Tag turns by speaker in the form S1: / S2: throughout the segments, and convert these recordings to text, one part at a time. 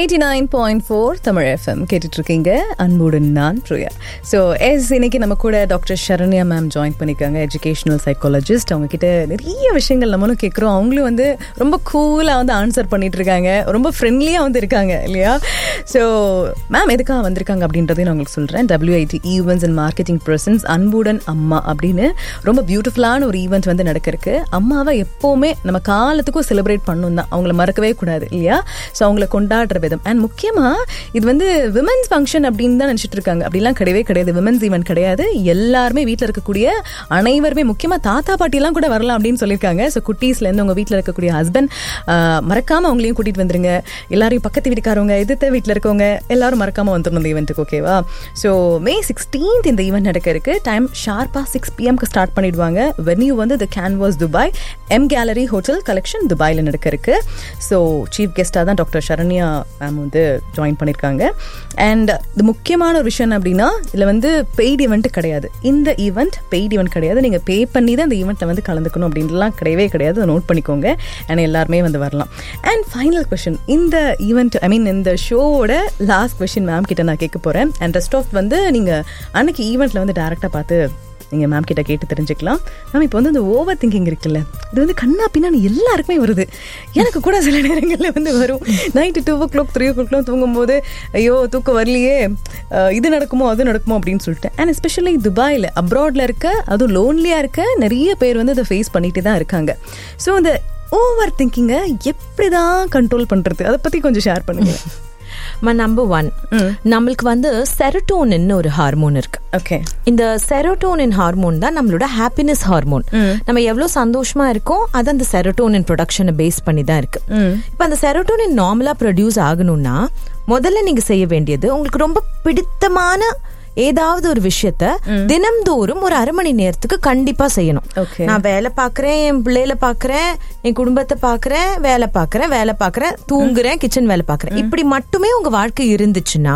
S1: Eighty nine point four Tamil FM கேட்டுட்டு இருக்கீங்க அன்புடன் நான் பிரியா ஸோ எஸ் இன்னைக்கு நம்ம கூட டாக்டர் சரண்யா மேம் ஜாயின் பண்ணியிருக்காங்க எஜுகேஷனல் சைக்காலஜிஸ்ட் அவங்க கிட்ட நிறைய விஷயங்கள் நம்மளும் கேட்குறோம் அவங்களும் வந்து ரொம்ப கூலாக வந்து ஆன்சர் பண்ணிட்டு இருக்காங்க ரொம்ப ஃப்ரெண்ட்லியாக வந்து இருக்காங்க இல்லையா ஸோ மேம் எதுக்காக வந்திருக்காங்க அப்படின்றதையும் நான் உங்களுக்கு சொல்கிறேன் WID events and marketing persons அன்புடன் அம்மா அப்படின்னு ரொம்ப பியூட்டிஃபுல்லான ஒரு ஈவெண்ட் வந்து நடக்கிறதுக்கு அம்மாவை எப்போவுமே நம்ம காலத்துக்கும் செலிப்ரேட் பண்ணணும் தான் அவங்கள மறக்கவே கூடாது இல்லையா ஸோ அவங்கள கொண்டாடுற விதம் அண்ட் முக்கியமாக இது வந்து விமன்ஸ் ஃபங்க்ஷன் அப்படின்னு தான் நினச்சிட்டு இருக்காங்க அப்படிலாம் கிடையவே கிடையாது விமன்ஸ் ஈவெண்ட் கிடையாது எல்லாருமே வீட்டில் இருக்கக்கூடிய அனைவருமே முக்கியமாக தாத்தா பாட்டிலாம் கூட வரலாம் அப்படின்னு சொல்லியிருக்காங்க ஸோ குட்டீஸ்லேருந்து உங்கள் வீட்டில் இருக்கக்கூடிய ஹஸ்பண்ட் மறக்காமல் அவங்களையும் கூட்டிகிட்டு வந்துருங்க எல்லாரையும் பக்கத்து வீட்டுக்காரவங்க எதிர்த்த வீட்டில் இருக்கவங்க எல்லாரும் மறக்காமல் வந்துடணும் இந்த ஈவெண்ட்டுக்கு ஓகேவா ஸோ மே சிக்ஸ்டீன்த் இந்த ஈவெண்ட் நடக்க இருக்கு டைம் ஷார்ப்பாக சிக்ஸ் பிஎம்க்கு ஸ்டார்ட் பண்ணிடுவாங்க வென்யூ வந்து the Canvas Dubai M Gallery hotel collection துபாயில் நடக்க இருக்கு ஸோ சீஃப் கெஸ்ட்டாக தான் டாக்டர் சரண்யா மேம் வந்து ஜாயின் பண்ணியிருக்காங்க அண்ட் இது முக்கியமான ஒரு விஷயம் அப்படின்னா இதில் வந்து பெய்டு ஈவெண்ட் கிடையாது இந்த ஈவெண்ட் பெய்டு ஈவெண்ட் கிடையாது நீங்கள் பே பண்ணி தான் இந்த ஈவெண்ட்டில் வந்து கலந்துக்கணும் அப்படின்லாம் கிடையவே கிடையாது அதை நோட் பண்ணிக்கோங்க அண்ட் எல்லாருமே வந்து வரலாம் அண்ட் ஃபைனல் கொஷின் இந்த ஈவெண்ட் ஐ மீன் இந்த ஷோவோட லாஸ்ட் கொஷின் மேம் கிட்ட நான் கேட்க போகிறேன் அண்ட் ரெஸ்ட் ஆஃப் வந்து நீங்கள் அன்னைக்கு ஈவெண்ட்டில் வந்து டேரெக்டாக பார்த்து நீங்கள் மேம் கிட்ட கேட்டு தெரிஞ்சுக்கலாம் மேம் இப்போ வந்து இந்த ஓவர் திங்கிங் இருக்குல்ல இது வந்து கண்ணா பின்னாடி எல்லாருக்குமே வருது எனக்கு கூட சில நேரங்களில் வந்து வரும் night two o'clock three ஓ கிளாக்லாம் தூங்கும்போது ஐயோ தூக்கம் வரலையே அஹ் இது நடக்குமோ அது நடக்குமோ அப்படின்னு சொல்லிட்டு அண்ட் எஸ்பெஷலி துபாயில் அப்ராட்ல இருக்க அதுவும் லோன்லியாக இருக்க நிறைய பேர் வந்து இதை ஃபேஸ் பண்ணிட்டு தான் இருக்காங்க ஸோ இந்த ஓவர் திங்கிங்கை எப்படி தான் கண்ட்ரோல் பண்ணுறது அதை பற்றி கொஞ்சம் ஷேர் பண்ணுங்க
S2: நம்பர் ஒன் நம்மளுக்கு வந்து செரட்டோனின் ஒரு ஹார்மோன் இருக்கு
S1: ஓகே
S2: இந்த செரோட்டோனின் ஹார்மோன் தான் நம்மளோட ஹாப்பினஸ் ஹார்மோன் நம்ம எவ்வளவு சந்தோஷமா இருக்கோம் அது அந்த செரோட்டோனின் ப்ரொடக்ஷனை பேஸ் பண்ணி தான் இருக்கு இப்ப அந்த செரோட்டோனின் நார்மலா ப்ரொடியூஸ் ஆகணும்னா முதல்ல நீங்க செய்ய வேண்டியது உங்களுக்கு ரொம்ப பிடித்தமான ஏதாவது ஒரு விஷயத்த தினம்தோறும் ஒரு அரை மணி நேரத்துக்கு கண்டிப்பா செய்யணும்
S1: Okay.
S2: நான் வேலை பாக்குறேன் என் பிள்ளைல பாக்குறேன் என் குடும்பத்தை பாக்குறேன் வேலை பாக்குறேன் வேலை பாக்குறேன் தூங்குறேன் கிச்சன் வேலை பாக்குறேன் இப்படி மட்டுமே உங்க வாழ்க்கை இருந்துச்சுன்னா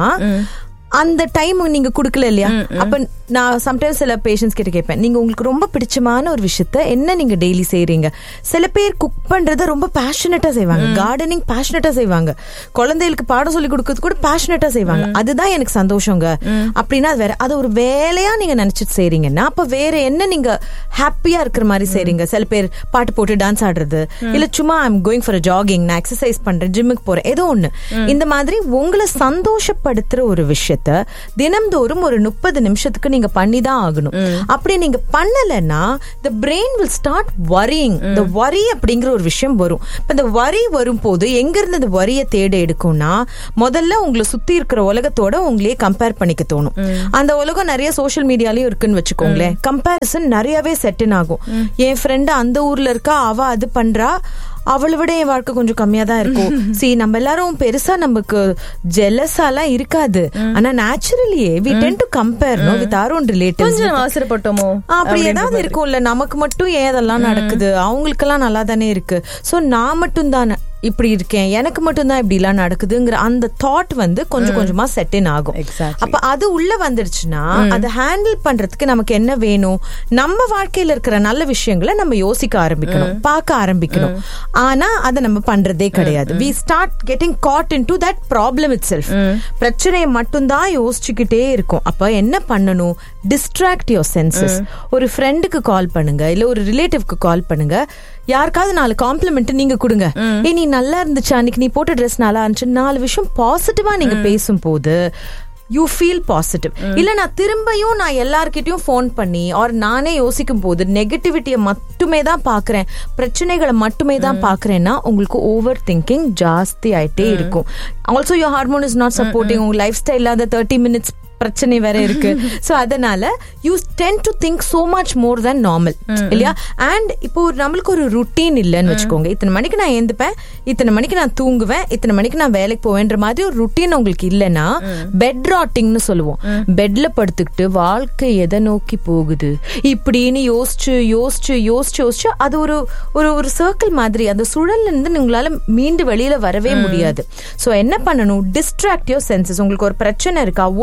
S2: அந்த டைம் நீங்க குடுக்கல இல்லையா அப்ப நான் சம்டைம்ஸ் சில பேஷண்ட்ஸ் கிட்ட கேட்பேன் நீங்க உங்களுக்கு ரொம்ப பிடிச்சமான ஒரு விஷயத்த என்ன நீங்க டெய்லி செய்றீங்க சில பேர் குக் பண்றத ரொம்ப பேஷனட்டா செய்வாங்க கார்டனிங் பேஷனட்டா செய்வாங்க குழந்தைகளுக்கு பாடம் சொல்லி கொடுக்கறது கூட பேஷனட்டா செய்வாங்க அதுதான் எனக்கு சந்தோஷங்க அப்படின்னா அது வேற அது ஒரு வேலையா நீங்க நினைச்சிட்டு செய்றீங்கன்னா அப்ப வேற என்ன நீங்க ஹாப்பியா இருக்கிற மாதிரி செய்றீங்க சில பேர் பாட்டு போட்டு டான்ஸ் ஆடுறது இல்ல சும்மா ஐம் கோயிங் ஃபார் ஜாகிங் நான் எக்ஸசைஸ் பண்றேன் ஜிம்முக்கு போறேன் ஏதோ ஒண்ணு இந்த மாதிரி உங்களை சந்தோஷப்படுத்துற ஒரு விஷயத்த தினம்தோறும் ஒரு முப்பது நிமிஷத்துக்கு நீங்க பண்ணி தான் ஆகணும் அப்படி நீங்க பண்ணலைன்னா the brain will start worrying the worry அப்படிங்கிற ஒரு விஷயம் வரும் இப்ப இந்த வரி வரும் போது எங்க இருந்து இந்த வரிய தேட எடுக்கும்னா முதல்ல உங்களை சுத்தி இருக்கிற உலகத்தோட உங்களையே கம்பேர் பண்ணிக்க தோணும் அந்த உலகம் நிறைய சோஷியல் மீடியாலயும் இருக்குன்னு வச்சுக்கோங்களேன் கம்பேரிசன் நிறையவே செட்டின் ஆகும் என் ஃப்ரெண்டு அந்த ஊர்ல இருக்கா அவ அது பண்றா அவளை விட என் வாழ்க்கை கொஞ்சம் கம்மியா தான் இருக்கும் சி நம்ம எல்லாரும் பெருசா நமக்கு ஜெலஸாலாம் இருக்காது ஆனா நேச்சுரலியே we tend to compare no with our own relatives
S1: கொஞ்சம் அவசரப்பட்டோமோ
S2: அப்படி ஏதாவது இருக்கும்ல நமக்கு மட்டும் ஏன் அதெல்லாம் நடக்குது அவங்களுக்கெல்லாம் நல்லா தானே இருக்கு சோ நான் மட்டும் தானே இப்படி இருக்கேன் எனக்கு மட்டும் தான் இப்படி எல்லாம் நடக்குதுங்கிற அந்த தாட் வந்து கொஞ்சம் கொஞ்சமா செட்டின் ஆகும்
S1: Exactly.
S2: அப்ப அது உள்ள வந்துருச்சுன்னா அதை ஹேண்டில் பண்றதுக்கு நமக்கு என்ன வேணும் நம்ம வாழ்க்கையில இருக்கிற நல்ல விஷயங்களை நம்ம யோசிக்க ஆரம்பிக்கணும் பார்க்க ஆரம்பிக்கணும் ஆனா அதை நம்ம பண்றதே கிடையாது we start getting caught into that problem itself பிரச்சனையை மட்டும்தான் யோசிச்சுக்கிட்டே இருக்கும் அப்ப என்ன பண்ணணும் டிஸ்ட்ராக்ட் யோர் சென்சஸ் ஒரு ஃப்ரெண்டுக்கு கால் பண்ணுங்க இல்ல ஒரு ரிலேட்டிவ்க்கு கால் பண்ணுங்க யாருக்காவது நாலு காம்ப்ளிமெண்ட் நீங்க கொடுங்க ஏ நீ நல்லா இருந்துச்சு அன்னைக்கு நீ போட்ட ட்ரெஸ் நல்லா இருந்துச்சு நாலு விஷயம் பாசிட்டிவா நீங்க பேசும்போது யூ ஃபீல் பாசிட்டிவ் இல்ல நான் திரும்பியும் நான் எல்லார்கிட்டயும் ஃபோன் பண்ணி ஆர் நானே யோசிக்கும் போது நெகட்டிவிட்டியை மட்டுமே தான் பாக்குறேன் பிரச்சனைகளை மட்டுமே தான் பாக்குறேன்னா உங்களுக்கு ஓவர் திங்கிங் ஜாஸ்தி ஆயிட்டே இருக்கும் also your hormone is not supporting உங்க லைஃப் ஸ்டைல்ல அந்த தேர்ட்டி மினிட்ஸ் பிரச்சனை வேற இருக்கு சோ அதனால you tend to think so much more than normal இல்லையா அண்ட் இப்போ ஒரு நம்மளுக்கு ஒரு ருட்டீன் இல்லைன்னு வச்சுக்கோங்க இத்தனை மணிக்கு நான் எழுந்துப்பேன் இத்தனை மணிக்கு நான் தூங்குவேன் இத்தனை மணிக்கு நான் வேலைக்கு போவேன்ற மாதிரி ஒரு ருட்டீன் உங்களுக்கு இல்லைன்னா பெட் ராட்டிங்னு சொல்லுவோம் பெட்ல படுத்துக்கிட்டு வாழ்க்கை எதை நோக்கி போகுது இப்படின்னு யோசிச்சு யோசிச்சு யோசிச்சு யோசிச்சு அது ஒரு ஒரு ஒரு சர்க்கிள் மாதிரி அந்த சுழல்ல இருந்து உங்களால மீண்டு வெளியில வரவே முடியாது சோ என்ன பண்ணணும் டிஸ்ட்ராக்ட் யோர் சென்சஸ் உங்களுக்கு ஒரு பிரச்சனை இருக்கா ஒண்ணு அதை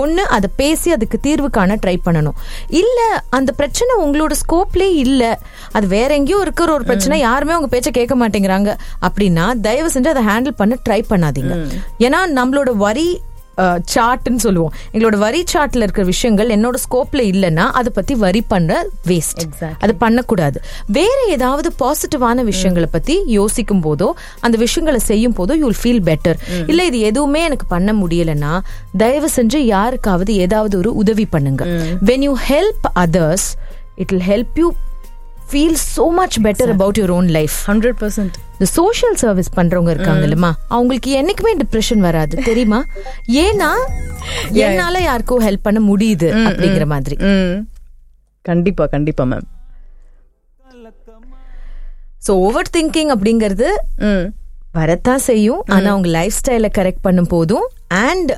S2: அதை பேசி அதுக்கு தீர்வு காண ட்ரை பண்ணணும் இல்ல அந்த பிரச்சனை உங்களோட ஸ்கோப்லயே இல்ல அது வேற எங்கேயோ இருக்கிற ஒரு பிரச்சனை யாருமே உங்க பேச்ச கேட்க மாட்டேங்கிறாங்க அப்படின்னா தயவு செஞ்சு அதை ஹேண்டில் பண்ண ட்ரை பண்ணாதீங்க ஏன்னா நம்மளோட வரி சார்ட்னு சொல்லுவோம் எங்களோட வரி சார்ட்ல இருக்கிற விஷயங்கள் என்னோட ஸ்கோப்ல இல்லைன்னா அதை பத்தி வரி பண்ண வேஸ்ட்
S1: Exactly.
S2: அது பண்ணக்கூடாது வேற ஏதாவது பாசிட்டிவான விஷயங்களை பத்தி யோசிக்கும் போதோ அந்த விஷயங்களை செய்யும் போதோ யூல் ஃபீல் பெட்டர் இல்ல இது எதுவுமே எனக்கு பண்ண முடியலன்னா தயவு செஞ்சு யாருக்காவது ஏதாவது ஒரு உதவி பண்ணுங்க when you help others it will help you feel so much better about your own life
S1: hundred percent
S2: இந்த சோஷியல் சர்வீஸ் பண்றவங்க இருக்காங்க இல்லமா அவங்களுக்கு என்னைக்குமே டிப்ரெஷன் வராது தெரியுமா ஏன்னா என்னால யாருக்கோ ஹெல்ப் பண்ண முடியுது அப்படிங்கிற மாதிரி
S1: ம் கண்டிப்பா கண்டிப்பா மேம்
S2: சோ ஓவர் திங்கிங் அப்படிங்கிறது
S1: ம்
S2: வரத்தான் செய்யும் ஆனா உங்க லைஃப் ஸ்டைல கரெக்ட் பண்ணும் போதும் அண்ட்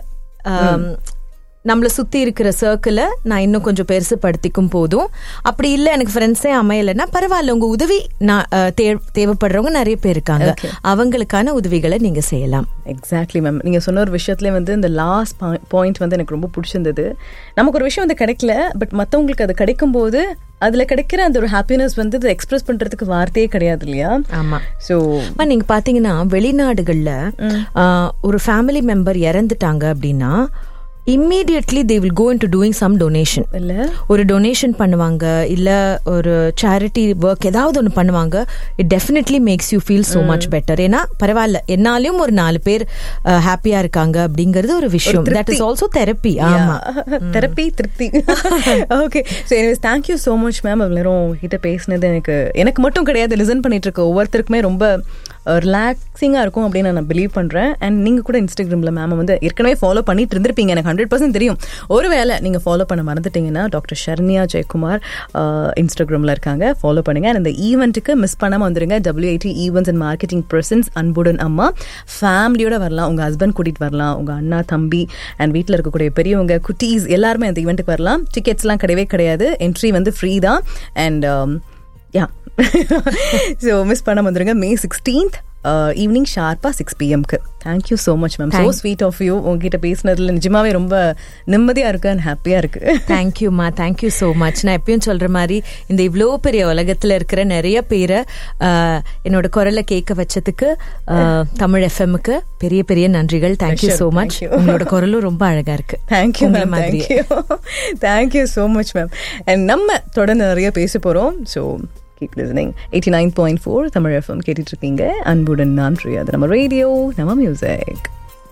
S2: நம்மள சுத்தி இருக்கிற சர்க்கிள நான் இன்னும் கொஞ்சம் பெருசுபடுத்திக்கும் போதும் அப்படி இல்ல எனக்கு ஃப்ரெண்ட்ஸே அமையலைன்னா பரவாயில்ல உங்க உதவி நான் அஹ், தே- தேவைப்படுறவங்க நிறைய பேர் இருக்காங்க அவங்களுக்கான உதவிகளை நீங்க செய்யலாம்
S1: எக்ஸாக்ட்லி மேம் நீங்க சொன்ன ஒரு விஷயத்துல வந்து இந்த லாஸ்ட் பாயிண்ட் வந்து எனக்கு ரொம்ப பிடிச்சிருந்தது நமக்கு ஒரு விஷயம் வந்து கிடைக்கல பட் மத்தவங்களுக்கு அது கிடைக்கும் போது அதுல கிடைக்கிற அந்த ஒரு ஹாப்பினஸ் வந்து அதை எக்ஸ்பிரஸ் பண்றதுக்கு வார்த்தையே கிடையாது இல்லையா
S2: ஆமா
S1: ஸோ
S2: அம்மா, நீங்க பாத்தீங்கன்னா வெளிநாடுகள்ல ஆஹ், ஒரு ஃபேமிலி மெம்பர் இறந்துட்டாங்க அப்படின்னா immediately they will go into doing some donation
S1: இல்ல
S2: ஒரு டொனேஷன் பண்ணுவாங்க இல்ல ஒரு சேரிட்டி ஒர்க் ஏதாவது ஒன்று பண்ணுவாங்க it definitely makes you feel so much better ஏன்னா பரவாயில்ல என்னாலையும் ஒரு நாலு பேர் ஹாப்பியா இருக்காங்க அப்படிங்கிறது ஒரு விஷயம் தட் இஸ் ஆல்சோ தெரப்பி ஆமா
S1: தெரப்பி திருப்தி okay so anyways thank you so much ma'am அவ்வளோ நேரம் கிட்ட பேசினது எனக்கு எனக்கு மட்டும் கிடையாது லிசன் பண்ணிட்டு இருக்க ஒவ்வொருத்தருக்குமே ரொம்ப ரிலாக்ஸிங்காக இருக்கும் அப்படின்னு நான் பிலீவ் பண்ணுறேன் அண்ட் நீங்கள் கூட இன்ஸ்டாகிராமில் மேம் வந்து ஏற்கனவே ஃபாலோ பண்ணிட்டு இருந்திருப்பீங்க எனக்கு ஹண்ட்ரட் பர்சன்ட் தெரியும் ஒருவேளை நீங்கள் ஃபாலோ பண்ண மறந்துட்டீங்கன்னா டாக்டர் ஷர்னியா ஜெயக்குமார் இன்ஸ்டாகிராமில் இருக்காங்க ஃபாலோ பண்ணுங்க அண்ட் அந்த ஈவெண்ட்டுக்கு மிஸ் பண்ணாமல் வந்துருங்க WID events and marketing persons அன்புடன் அம்மா ஃபேமிலியோட வரலாம் உங்கள் ஹஸ்பண்ட் கூட்டிகிட்டு வரலாம் உங்கள் அண்ணா தம்பி அண்ட் வீட்டில் இருக்கக்கூடிய பெரியவங்க குட்டீஸ் எல்லாருமே அந்த ஈவெண்ட்டுக்கு வரலாம் டிக்கெட்ஸ்லாம் கிடையவே கிடையாது என்ட்ரி வந்து ஃப்ரீ தான் அண்ட் யா ஸோ மிஸ் பண்ண வந்துருங்க மே சிக்ஸ்டீன்த் ஈவினிங் ஷார்ப்பா சிக்ஸ் பிஎம்க்கு thank you so much ma'am so sweet of you உங்ககிட்ட பேசினதுல நிஜமாவே ரொம்ப நிம்மதியா இருக்கு அண்ட் ஹாப்பியா இருக்கு
S2: தேங்க்யூமா தேங்க்யூ ஸோ மச் நான் எப்பயும் சொல்ற மாதிரி இந்த இவ்வளோ பெரிய உலகத்துல இருக்கிற நிறைய பேரை ஆஹ், என்னோட குரலை கேட்க வச்சதுக்கு ஆஹ், தமிழ் எஃப்எம்க்கு பெரிய பெரிய நன்றிகள் thank you
S1: Sure,
S2: so much
S1: thank you.
S2: உங்களோட குரலும் ரொம்ப அழகா இருக்கு
S1: தேங்க்யூ
S2: உங்களை
S1: மேம்
S2: மாதிரியே.
S1: Thank you thank you so much ma'am and நம்ம தொடர்ந்து நிறைய பேச போறோம் so keep listening eighty nine point four Tamil FM கேட்டுட்டு இருக்கீங்க அன்புடன் நான் பிரியா அது நம்ம ரேடியோ நம்ம மியூசிக்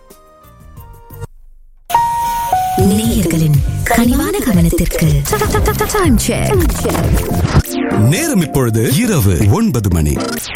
S3: நேயர்களின் கனிவான கவனத்திற்கு Time check.
S4: நேரம் இப்பொழுது இரவு ஒன்பது மணி